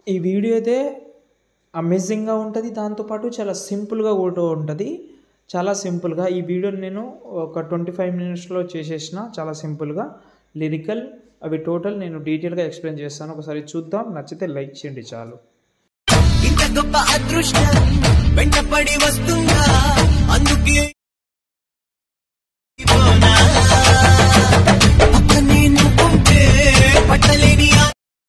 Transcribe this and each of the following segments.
ఈ వీడియో అయితే అమేజింగ్గా ఉంటుంది దాంతోపాటు చాలా సింపుల్గా కూడా ఉంటుంది చాలా సింపుల్గా ఈ వీడియోని నేను ఒక ట్వంటీ ఫైవ్ మినిట్స్లో చేసేసిన చాలా సింపుల్గా లిరికల్ అవి టోటల్ నేను డీటెయిల్గా ఎక్స్ప్లెయిన్ చేస్తాను ఒకసారి చూద్దాం నచ్చితే లైక్ చేయండి చాలు ఇంత గొప్ప అదృష్టం వెంటపడి వస్తుందా అందుకే పోనా? ఒక్క నేను ఉంటే పట్టలేని ఆ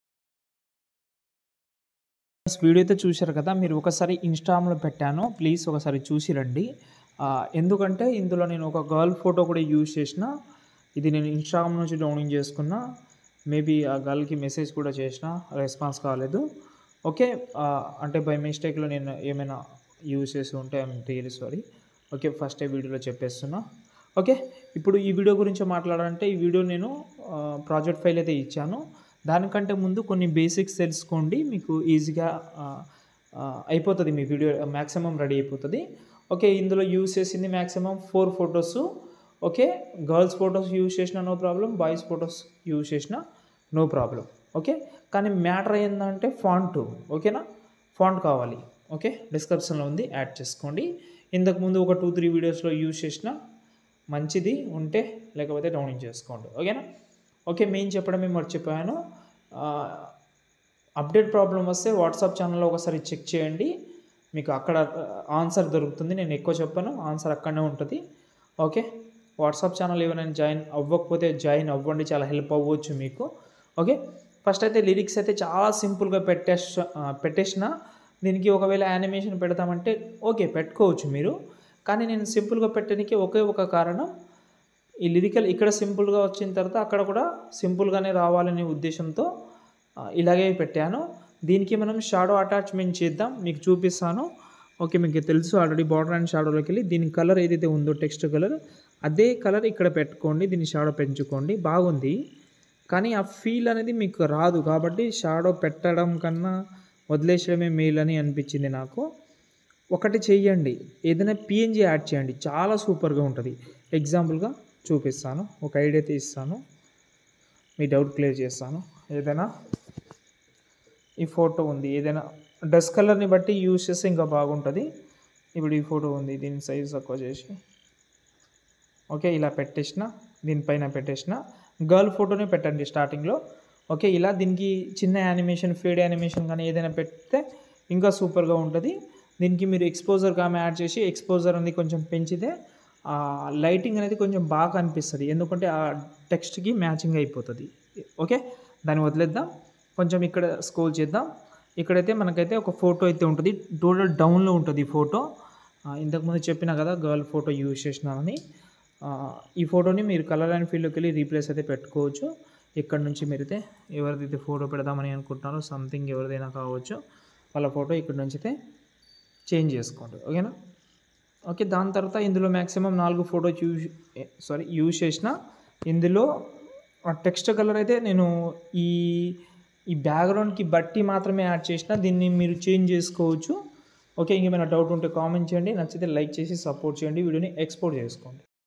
వీడియో అయితే చూశారు కదా మీరు ఒకసారి ఇన్స్టాగ్రామ్లో పెట్టాను ప్లీజ్ ఒకసారి చూసి రండి ఆ, ఎందుకంటే ఇందులో నేను ఒక గర్ల్ ఫోటో కూడా యూజ్ చేసిన ఇది నేను ఇన్స్టాగ్రామ్ నుంచి డౌన్లోడ్ చేసుకున్నా మేబీ ఆ గర్ల్కి మెసేజ్ కూడా చేసిన రెస్పాన్స్ కాలేదు ఓకే ఆ, అంటే బై మిస్టేక్లో నేను ఏమైనా యూజ్ చేసి ఉంటే I'm really sorry okay first ఏ వీడియోలో చెప్పేస్తున్నా ఓకే ఇప్పుడు ఈ వీడియో గురించి మాట్లాడాలంటే ఈ వీడియో నేను ప్రాజెక్ట్ ఫైల్ అయితే ఇచ్చాను దానికంటే ముందు కొన్ని బేసిక్స్ తెలుసుకోండి మీకు ఈజీగా ఆ, ఆ, అయిపోతుంది మీ వీడియో మ్యాక్సిమం రెడీ అయిపోతుంది ఓకే ఇందులో యూజ్ చేసింది maximum four photos okay girls photos use చేసిన no problem boys photos use చేసిన నో ప్రాబ్లం ఓకే కానీ మ్యాటర్ ఏంటంటే ఫాంట్ ఓకేనా ఫాంట్ కావాలి ఓకే డిస్క్రిప్షన్లో ఉంది యాడ్ చేసుకోండి ఇంతకుముందు ఒక టూ త్రీ వీడియోస్లో యూజ్ చేసిన మంచిది ఉంటే లేకపోతే డౌన్లోడ్ చేసుకోండి ఓకేనా ఓకే మెయిన్ చెప్పడమే మర్చిపోయాను ఆ, అప్డేట్ ప్రాబ్లం వస్తే వాట్సాప్ ఛానల్లో ఒకసారి చెక్ చేయండి మీకు అక్కడ ఆన్సర్ దొరుకుతుంది నేను ఎక్కువ చెప్పాను ఆన్సర్ అక్కడనే ఉంటుంది ఓకే వాట్సాప్ ఛానల్ ఏమైనా జాయిన్ అవ్వకపోతే జాయిన్ అవ్వండి చాలా హెల్ప్ అవ్వచ్చు మీకు ఓకే ఫస్ట్ అయితే లిరిక్స్ అయితే చాలా సింపుల్గా పెట్టేస ఆ, పెట్టేసిన దీనికి ఒకవేళ యానిమేషన్ పెడతామంటే ఓకే పెట్టుకోవచ్చు మీరు కానీ నేను సింపుల్గా పెట్టడానికి ఒకే ఒక కారణం ఈ లిరికల్ ఇక్కడ సింపుల్గా వచ్చిన తర్వాత అక్కడ కూడా సింపుల్గానే రావాలనే ఉద్దేశంతో ఆ, ఇలాగే పెట్టాను దీనికి మనం షాడో అటాచ్మెంట్ చేద్దాం మీకు చూపిస్తాను ఓకే మీకు తెలుసు ఆల్రెడీ బార్డర్ అండ్ షాడోలోకి వెళ్ళి దీని కలర్ ఏదైతే ఉందో టెక్స్ట్ కలర్ అదే కలర్ ఇక్కడ పెట్టుకోండి దీని షాడో పెంచుకోండి బాగుంది కానీ ఆ ఫీల్ అనేది మీకు రాదు కాబట్టి షాడో పెట్టడం కన్నా వదిలేసడమే మేల్ అని అనిపించింది నాకు ఒకటి చెయ్యండి ఏదైనా పిఎన్జీ యాడ్ చేయండి చాలా సూపర్గా ఉంటుంది ఎగ్జాంపుల్గా చూపిస్తాను ఒక ఐడియా అయితే ఇస్తాను మీ డౌట్ క్లియర్ చేస్తాను ఏదైనా ఈ ఫోటో ఉంది ఏదైనా డ్రెస్ కలర్ని బట్టి యూస్ చేస్తే ఇంకా బాగుంటుంది ఇప్పుడు ఈ ఫోటో ఉంది దీని సైజ్ తక్కువ చేసి ఓకే ఇలా పెట్టేసిన దీనిపైన పెట్టేసిన గర్ల్ ఫోటోనే పెట్టండి స్టార్టింగ్లో ఓకే ఇలా దీనికి చిన్న యానిమేషన్ ఫేడ్ యానిమేషన్ కానీ ఏదైనా పెడితే ఇంకా సూపర్గా ఉంటుంది దీనికి మీరు ఎక్స్పోజర్ ఆమె యాడ్ చేసి ఎక్స్పోజర్ అనేది కొంచెం పెంచితే ఆ లైటింగ్ అనేది కొంచెం బాగా అనిపిస్తుంది ఎందుకంటే ఆ టెక్స్ట్కి మ్యాచింగ్ అయిపోతుంది ఓకే దాన్ని వదిలేద్దాం కొంచెం ఇక్కడ స్కోల్ చేద్దాం ఇక్కడైతే మనకైతే ఒక ఫోటో అయితే ఉంటుంది టోటల్ డౌన్లో ఉంటుంది ఈ ఫోటో ఆ, ఇంతకుముందు చెప్పిన కదా గర్ల్ ఫోటో యూజ్ చేసినానని ఆ, ఈ ఫోటోని మీరు కలర్ అండ్ ఫీల్డ్కి వెళ్ళి రీప్లేస్ అయితే పెట్టుకోవచ్చు ఇక్కడ నుంచి మీరైతే ఎవరిదైతే ఫోటో పెడదామని అనుకుంటున్నారో సంథింగ్ ఎవరిదైనా కావచ్చు వాళ్ళ ఫోటో ఇక్కడ నుంచి అయితే చేంజ్ చేసుకోండి ఓకేనా ఓకే దాని తర్వాత ఇందులో మ్యాక్సిమం నాలుగు ఫోటోస్ యూజ్ సారీ యూజ్ చేసిన ఇందులో ఆ టెక్స్ట్ కలర్ అయితే నేను ఈ ఈ బ్యాక్గ్రౌండ్కి బట్టి మాత్రమే యాడ్ చేసిన దీన్ని మీరు చేంజ్ చేసుకోవచ్చు ఓకే ఇంకేమైనా డౌట్ ఉంటే కామెంట్ చేయండి నచ్చితే లైక్ చేసి సపోర్ట్ చేయండి వీడియోని ఎక్స్పోర్ట్ చేసుకోండి